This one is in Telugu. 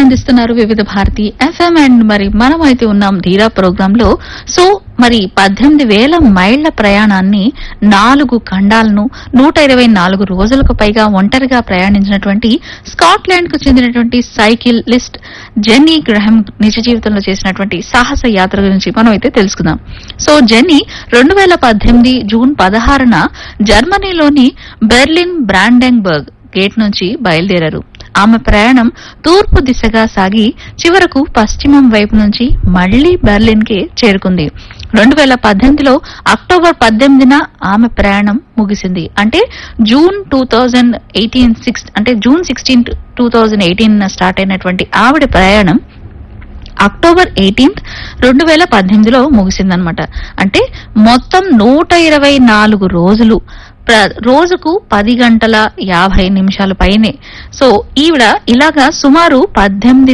అందిస్తున్నారు వివిధ భారతి ఎఫ్ఎం అండ్ మరి మనం అయితే ఉన్నాం ధీరా ప్రోగ్రామ్ లో సో మరి పద్దెనిమిది వేల మైళ్ల ప్రయాణాన్ని నాలుగు ఖండాలను నూట ఇరవై నాలుగు రోజులకు పైగా ఒంటరిగా ప్రయాణించినటువంటి స్కాట్లాండ్ కు చెందినటువంటి సైకిల్ లిస్ట్ జెన్నీ గ్రహం నిజ జీవితంలో చేసినటువంటి సాహస యాత్ర గురించి మనం అయితే తెలుసుకుందాం సో జెన్నీ రెండు వేల పద్దెనిమిది జూన్ పదహారున జర్మనీలోని బెర్లిన్ బ్రాండెన్బర్గ్ గేట్ నుంచి బయలుదేరారు ఆమె ప్రయాణం తూర్పు దిశగా సాగి చివరకు పశ్చిమం వైపు నుంచి మళ్లీ బెర్లిన్ కి చేరుకుంది రెండు వేల పద్దెనిమిదిలో అక్టోబర్ పద్దెనిమిదిన ఆమె ప్రయాణం ముగిసింది అంటే June two thousand eighteen six అంటే June sixteen two thousand eighteen start అయినటువంటి ఆవిడ ప్రయాణం అక్టోబర్ ఎయిటీన్త్ రెండు వేల పద్దెనిమిదిలో ముగిసిందనమాట అంటే మొత్తం నూట ఇరవై నాలుగు రోజులు ప్ర- రోజుకు పది గంటల యాభై నిమిషాల పైనే సో ఈవిడ ఇలాగా సుమారు పద్దెనిమిది